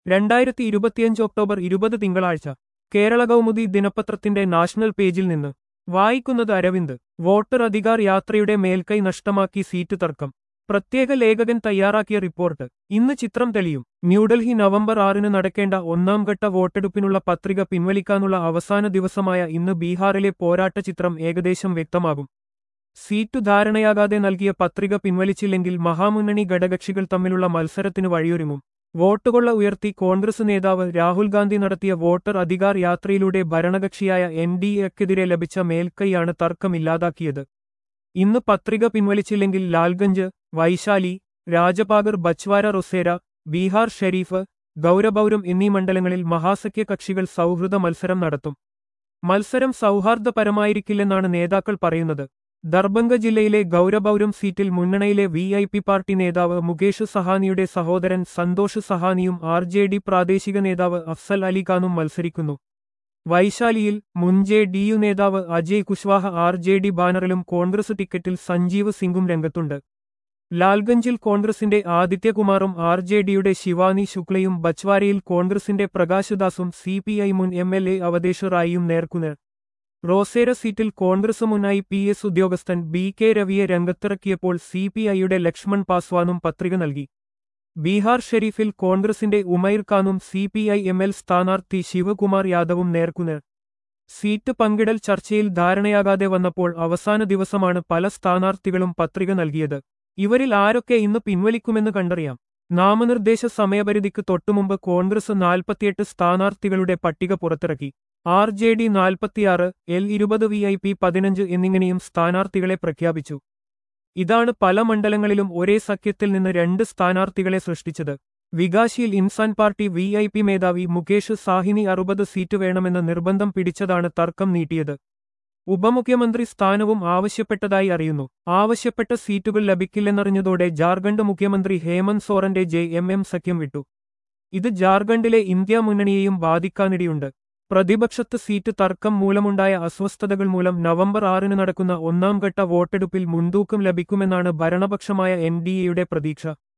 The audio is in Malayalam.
രണ്ടായിരത്തി ഇരുപത്തിയഞ്ച് ഒക്ടോബർ ഇരുപത് തിങ്കളാഴ്ച കേരള കൗമുദി ദിനപത്രത്തിന്റെ നാഷണൽ പേജിൽ നിന്ന് വായിക്കുന്നത് അരവിന്ദ് വോട്ടർ അധികാർ യാത്രയുടെ മേൽക്കൈ നഷ്ടമാക്കി സീറ്റ് തർക്കം പ്രത്യേക ലേഖകൻ തയ്യാറാക്കിയ റിപ്പോർട്ട് ഇന്ന് ചിത്രം തെളിയും ന്യൂഡൽഹി നവംബർ ആറിന് നടക്കേണ്ട ഒന്നാം ഘട്ട വോട്ടെടുപ്പിനുള്ള പത്രിക പിൻവലിക്കാനുള്ള അവസാന ദിവസമായ ഇന്ന് ബീഹാറിലെ പോരാട്ട ചിത്രം ഏകദേശം വ്യക്തമാകും സീറ്റു ധാരണയാകാതെ നൽകിയ പത്രിക പിൻവലിച്ചില്ലെങ്കിൽ മഹാമുന്നണി ഘടകക്ഷികൾ തമ്മിലുള്ള മത്സരത്തിന് വഴിയൊരുങ്ങും വോട്ടുകൊള്ള ഉയർത്തി കോൺഗ്രസ് നേതാവ് രാഹുൽ ഗാന്ധി നടത്തിയ വോട്ടർ അധികാർ യാത്രയിലൂടെ ഭരണകക്ഷിയായ എൻ ഡി എക്കെതിരെ ലഭിച്ച മേൽക്കൈയാണ് തർക്കമില്ലാതാക്കിയത് ഇന്ന് പത്രിക പിൻവലിച്ചില്ലെങ്കിൽ ലാൽഗഞ്ച് വൈശാലി രാജപാഗർ ബച്വാര റൊസേര ബീഹാർ ഷെരീഫ് ഗൗരബൌരം എന്നീ മണ്ഡലങ്ങളിൽ മഹാസഖ്യ കക്ഷികൾ സൗഹൃദ മത്സരം നടത്തും മത്സരം സൗഹാർദ്ദപരമായിരിക്കില്ലെന്നാണ് നേതാക്കൾ പറയുന്നത് ദർബംഗ ജില്ലയിലെ ഗൗരബൌരം സീറ്റിൽ മുന്നണിയിലെ വി ഐ പി പാർട്ടി നേതാവ് മുകേഷ് സഹാനിയുടെ സഹോദരൻ സന്തോഷ് സഹാനിയും ആർ ജെ ഡി പ്രാദേശിക നേതാവ് അഫ്സൽ അലി ഖാനും മത്സരിക്കുന്നു വൈശാലിയിൽ മുൻ ജെ ഡി യു നേതാവ് Ajay Kushwaha R J D ബാനറിലും കോൺഗ്രസ് ടിക്കറ്റിൽ സഞ്ജീവ് സിംഗും രംഗത്തുണ്ട് ലാൽഗഞ്ചിൽ കോൺഗ്രസിന്റെ ആദിത്യകുമാറും ആർ ജെ ഡിയുടെ ശിവാനി ശുക്ലയും ബച്വാരയിൽ കോൺഗ്രസിന്റെ പ്രകാശ് ദാസും സി പി ഐ മുൻ എം എൽ എ അവതേഷ് റായിയും നേർക്കുനേർ റോസേര സീറ്റിൽ കോൺഗ്രസ് മുന്നായി പി എസ് ഉദ്യോഗസ്ഥൻ ബി കെ രവിയെ രംഗത്തിറക്കിയപ്പോൾ സി പി ഐയുടെ ലക്ഷ്മൺ പാസ്വാനും പത്രിക നൽകി ബീഹാർ ഷെരീഫിൽ കോൺഗ്രസിന്റെ ഉമൈർ ഖാനും C P I M L സ്ഥാനാർത്ഥി ശിവകുമാർ യാദവും നേർക്കുനേർ സീറ്റ് പങ്കിടൽ ചർച്ചയിൽ ധാരണയാകാതെ വന്നപ്പോൾ അവസാന ദിവസമാണ് പല സ്ഥാനാർത്ഥികളും പത്രിക നൽകിയത് ഇവരിൽ ആരൊക്കെ ഇന്ന് പിൻവലിക്കുമെന്ന് കണ്ടറിയാം നാമനിർദ്ദേശ സമയപരിധിക്ക് തൊട്ടുമുമ്പ് കോൺഗ്രസ് നാൽപ്പത്തിയെട്ട് സ്ഥാനാർത്ഥികളുടെ പട്ടിക പുറത്തിറക്കി ആർ ജെ ഡി നാൽപ്പത്തിയാറ് എൽ ഇരുപത് വി ഐ പി പതിനഞ്ച് എന്നിങ്ങനെയും സ്ഥാനാർത്ഥികളെ പ്രഖ്യാപിച്ചു ഇതാണ് പല മണ്ഡലങ്ങളിലും ഒരേ സഖ്യത്തിൽ നിന്ന് രണ്ട് സ്ഥാനാർത്ഥികളെ സൃഷ്ടിച്ചത് വികാശിയിൽ Insaan party V I P മേധാവി മുകേഷ് സാഹിനി അറുപത് സീറ്റ് വേണമെന്ന് നിർബന്ധം പിടിച്ചതാണ് തർക്കം നീട്ടിയത് ഉപമുഖ്യമന്ത്രി സ്ഥാനവും ആവശ്യപ്പെട്ടതായി അറിയുന്നു ആവശ്യപ്പെട്ട സീറ്റുകൾ ലഭിക്കില്ലെന്നറിഞ്ഞതോടെ ജാർഖണ്ഡ് മുഖ്യമന്ത്രി ഹേമന്ത് സോറന്റെ ജെ എം എം സഖ്യം വിട്ടു ഇത് ജാർഖണ്ഡിലെ ഇന്ത്യ മുന്നണിയെയും ബാധിക്കാനിടയുണ്ട് പ്രതിപക്ഷത്ത് സീറ്റ് തർക്കം മൂലമുണ്ടായ അസ്വസ്ഥതകൾ മൂലം നവംബർ ആറിന് നടക്കുന്ന ഒന്നാം ഘട്ട വോട്ടെടുപ്പിൽ മുൻതൂക്കം ലഭിക്കുമെന്നാണ് ഭരണപക്ഷമായ എൻ ഡി എയുടെ പ്രതീക്ഷ